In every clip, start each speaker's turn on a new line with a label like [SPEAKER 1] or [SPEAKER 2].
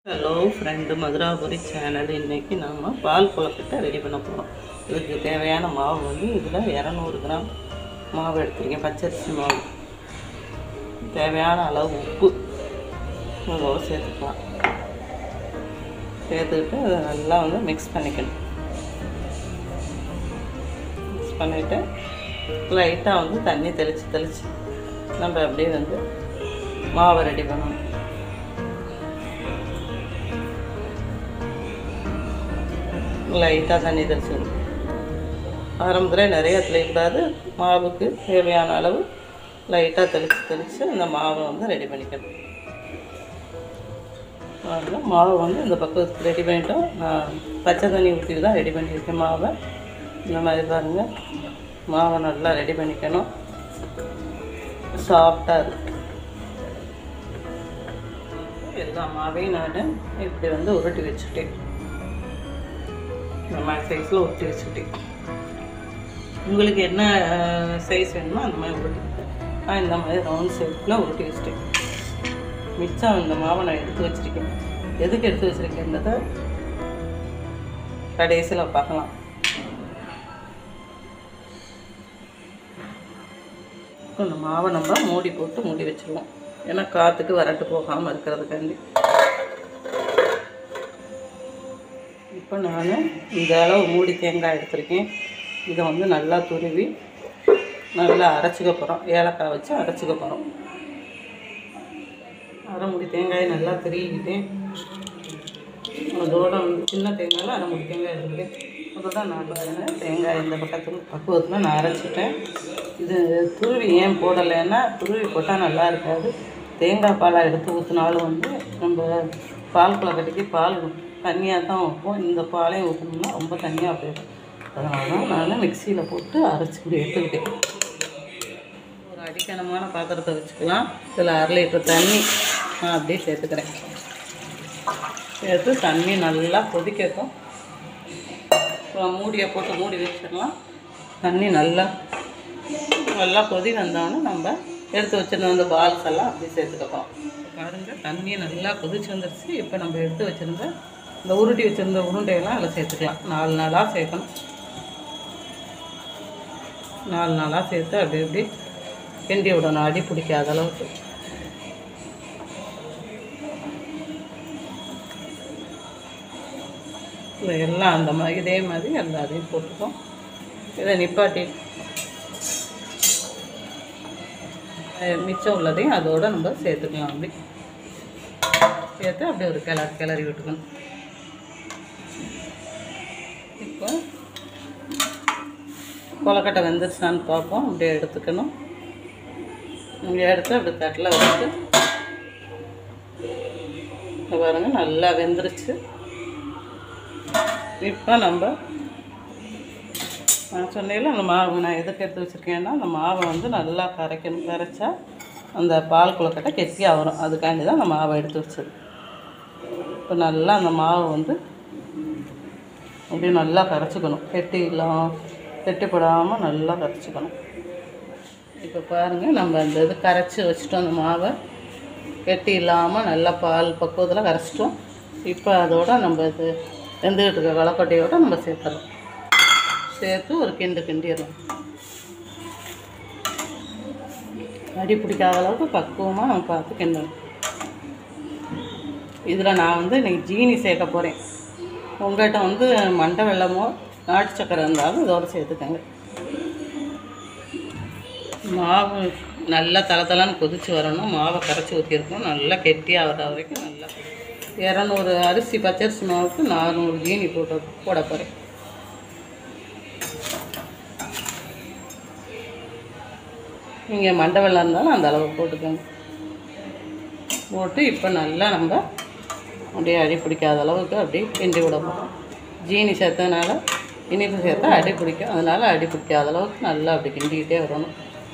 [SPEAKER 1] Hello friend Madurapuri channel இன்றைக்கி நம்ம பால் கொழுக்கட்டை ready பண்ண போகிறோம் இதுக்கு தேவையான மாவு வந்து இதில் இரநூறு கிராம் மாவு எடுத்துருக்கேன் பச்சரிசி மாவு தேவையான அளவு உப்பு இதோட சேர்த்துக்கலாம் சேர்த்துக்கிட்டு அதை நல்லா வந்து மிக்ஸ் பண்ணிக்கணும் மிக்ஸ் பண்ணிவிட்டு லைட்டாக வந்து தண்ணி தெளித்து தெளித்து நம்ம அப்படியே வந்து மாவை ரெடி பண்ணணும் லைட்டாக தண்ணி தெளிச்சிடணும் ஆரம்பத்தில் நிறைய தெளிக்கூடாது மாவுக்கு தேவையான அளவு லைட்டாக தெளித்து தெளித்து அந்த மாவை வந்து ரெடி பண்ணிக்கணும் அதில் மாவை வந்து இந்த பக்கத்துக்கு ரெடி பண்ணிட்டோம் நான் பச்சை தண்ணி ஊற்றி தான் ரெடி பண்ணியிருக்கேன் மாவை இந்த மாதிரி பாருங்கள் மாவை நல்லா ரெடி பண்ணிக்கணும் சாஃப்டாக இருக்கு எல்லா மாவையும் நான் இப்படி வந்து உருட்டி வச்சுட்டேன் இந்த மாதிரி சைஸில் உருட்டி வச்சுட்டேன் உங்களுக்கு என்ன சைஸ் வேணுமோ அந்த மாதிரி உருட்டி நான் இந்த மாதிரி ரவுண்ட் ஷேப்பில் உருட்டி வச்சுட்டேன் மிச்சம் இந்த மாவை நான் எடுத்து வச்சுருக்கேன் எதுக்கு எடுத்து வச்சுருக்கேன்றதை கடைசியில் பார்க்கலாம் இப்போ இந்த மாவை நம்ம மூடி போட்டு மூடி வச்சுருவோம் ஏன்னா காற்றுக்கு வரட்டு போகாமல் இருக்கிறதுக்காண்டி இப்போ நான் இந்த அளவு மூடி தேங்காய் எடுத்திருக்கேன் இதை வந்து நல்லா துருவி நல்லா அரைச்சிக்க போகிறோம் ஏலக்காய் வச்சு அரைச்சிக்க போகிறோம் அரை முடி தேங்காயை நல்லா திருவிக்கிட்டேன் அதோட வந்து சின்ன தேங்காயில் அரை முடி தேங்காய் எடுத்துக்கிட்டேன் அதோட நான் பாருங்க தேங்காய் இந்த பக்கத்தில் பக்குவத்தில் நான் அரைச்சிட்டேன் இது துருவி ஏன் போடலைன்னா துருவி போட்டால் நல்லா இருக்காது தேங்காய் பாலாக எடுத்து ஊற்றினாலும் வந்து நம்ம பால் கொலக்கட்டைக்கு பால் தண்ணியாக தான் வைப்போம் இந்த பாலையும் ஊற்றணும்னா ரொம்ப தண்ணியாக போயிடும் அதனால தான் நான் மிக்சியில் போட்டு அரைச்சி இப்படி எடுத்துக்கிட்டேன் ஒரு அடிக்கனமான பாத்திரத்தை வச்சுக்கலாம் இதில் அரை லிட்டர் தண்ணி நான் அப்படியே சேர்த்துக்கிறேன் சேர்த்து தண்ணி நல்லா கொதிக்கட்டும் அப்புறம் மூடியை போட்டு மூடி வச்சிடலாம் தண்ணி நல்லா நல்லா கொதி வந்தோடனே நம்ம எடுத்து வச்சிருந்த அந்த பால்ஸ் எல்லாம் அப்படியே சேர்த்துக்கப்போம் பாருங்கள் தண்ணி நல்லா கொதிச்சு வந்துருச்சு இப்போ நம்ம எடுத்து வச்சுருந்த இந்த உருட்டி வச்சுருந்த உருண்டையெல்லாம் அதில் சேர்த்துக்கலாம் நாலு நாளாக சேர்க்கணும் நாலு நாளாக சேர்த்து அப்படி இப்படி கிண்டி விடணும் அடி பிடிக்காத அளவுக்கு இந்த எல்லாம் அந்த மாதிரி இதே மாதிரி எல்லாத்தையும் போட்டுக்கோம் இதை நிப்பாட்டி அஹ் மிச்சம் உள்ளதையும் அதோட நம்ம சேர்த்துக்கலாம் அப்படி சேர்த்து அப்படியே ஒரு கிளறி கிளறி விட்டுக்கணும் இப்போ கொலக்கட்டை வெந்துருச்சான்னு பார்ப்போம் அப்படியே எடுத்துக்கணும் இங்கே எடுத்து அப்படி தட்டில் வச்சுட்டு இங்க பாருங்க நல்லா வெந்துருச்சு இப்போ நம்ம நான் சொன்னேன்ல அந்த மாவு நான் எதுக்கு எடுத்து வச்சுருக்கேன்னா அந்த மாவை வந்து நல்லா கரைக்கணும் கரைச்சா அந்த பால் கொழுக்கட்டை கெட்டியாக வரும் அதுக்காண்டி தான் அந்த மாவை எடுத்து வச்சது இப்போ நல்லா அந்த மாவை வந்து அப்படியே நல்லா கரைச்சிக்கணும் கெட்டி இல்லாம கெட்டிப்படாமல் நல்லா கரைச்சிக்கணும் இப்போ பாருங்கள் நம்ம அந்த இது கரைச்சி வச்சுட்டோம் அந்த மாவை கெட்டி இல்லாமல் நல்லா பால் பக்குவத்தில் கரைச்சிட்டோம் இப்போ அதோட நம்ம இது வெந்துக்கிட்டு இருக்க கொலக்கட்டையோட நம்ம சேர்த்துறோம் சேர்த்து ஒரு கிண்டு கிண்டிடலாம் அடி பிடிக்காத அளவுக்கு பக்குவமாக நம்ம பார்த்து கிண்டணும் இதில் நான் வந்து இன்னைக்கு ஜீனி சேர்க்க போகிறேன் உங்கள்கிட்ட வந்து மண்டை வெள்ளமோ நாட்டு சக்கரை இருந்தாலும் இதோட சேர்த்துக்கங்க மாவு நல்லா தலை தலைன்னு கொதிச்சு வரணும் மாவை கரைச்சி ஊற்றிருக்கணும் நல்லா கெட்டியாக வர வரைக்கும் நல்லா இரநூறு அரிசி பச்சரிசி மாவுக்கு நானூறு ஜீனி போட்டு போட போகிறேன் நீங்கள் மண்டை வெள்ளம் இருந்தாலும் அந்த அளவு போட்டுக்கோங்க போட்டு இப்போ நல்லா நம்ம அப்படியே அடி பிடிக்காத அளவுக்கு அப்படியே கிண்டி விட போகிறோம் ஜீனி சேர்த்ததுனால இனிப்பு சேர்த்தா அடி பிடிக்கும் அதனால் அடி பிடிக்காத அளவுக்கு நல்லா அப்படி கிண்டிக்கிட்டே வரணும்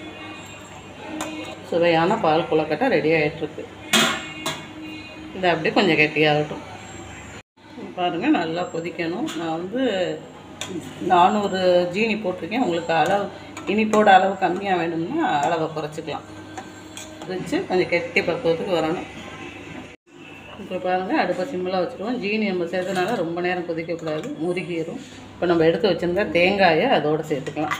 [SPEAKER 1] சுவையான பால் கொழுக்கட்டை ரெடி ஆகிட்டுருக்கு இது அப்படியே கொஞ்சம் கெட்டியாகட்டும் பாருங்கள் நல்லா கொதிக்கணும் நான் வந்து நானூறு ஜீனி போட்டிருக்கேன் உங்களுக்கு அளவு இனிப்போட அளவு கம்மியாக வேணும்னா அளவை குறைச்சிக்கலாம் வச்சு கொஞ்சம் கெட்டி பக்குவத்துக்கு வரணும் இப்போ பாருங்கள் அடுப்பை சிம்மில் வச்சுருவோம் ஜீனி நம்ம சேர்த்தனால ரொம்ப நேரம் கொதிக்கக்கூடாது முறுகிடும் இப்போ நம்ம எடுத்து வச்சுருந்தா தேங்காயை அதோடு சேர்த்துக்கலாம்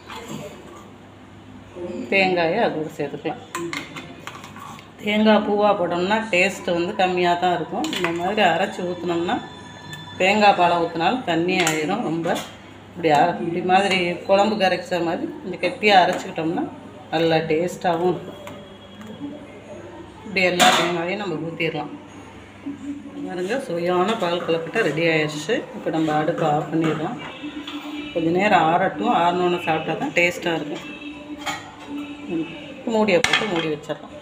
[SPEAKER 1] தேங்காயை அதோடு சேர்த்துக்கலாம் தேங்காய் பூவாக போட்டோம்னா டேஸ்ட்டு வந்து கம்மியாக தான் இருக்கும் இந்த மாதிரி அரைச்சி ஊற்றினோம்னா தேங்காய் பாலை ஊற்றினாலும் தண்ணி ஆயிரும் ரொம்ப இப்படி அர இப்படி மாதிரி குழம்பு கரைச்ச மாதிரி கொஞ்சம் கெட்டியாக அரைச்சிக்கிட்டோம்னா நல்லா டேஸ்ட்டாகவும் இருக்கும் இப்படி எல்லா தேங்காயும் நம்ம ஊற்றிடலாம் பாருங்க சுவையான பால் கொழுக்கட்டை ரெடி ஆயிடுச்சு இப்போ நம்ம அடுப்பை ஆஃப் பண்ணிடலாம் கொஞ்ச நேரம் ஆறட்டும் ஆறினோன்னு சாப்பிட்டா தான் டேஸ்ட்டாக இருக்கும் ம். மூடியை போட்டு மூடி வச்சிடலாம்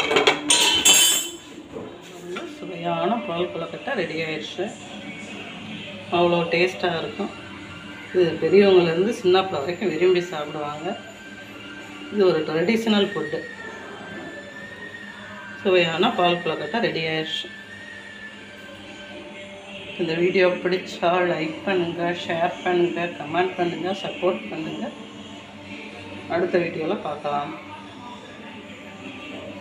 [SPEAKER 1] பாருங்க, சுவையான பால் கொழுக்கட்டை ரெடி ஆயிடுச்சு அவ்வளோ டேஸ்ட்டாக இருக்கும் இது பெரியவங்கலேருந்து சின்ன பிள்ளை வரைக்கும் விரும்பி சாப்பிடுவாங்க இது ஒரு ட்ரெடிஷ்னல் ஃபுட்டு சுவையான பால் கொழுக்கட்டை ரெடி ஆயிடுச்சு இந்த வீடியோ பிடிச்சா லைக் பண்ணுங்கள் ஷேர் பண்ணுங்கள் கமெண்ட் பண்ணுங்கள் சப்போர்ட் பண்ணுங்கள் அடுத்த வீடியோவில் பார்க்கலாம்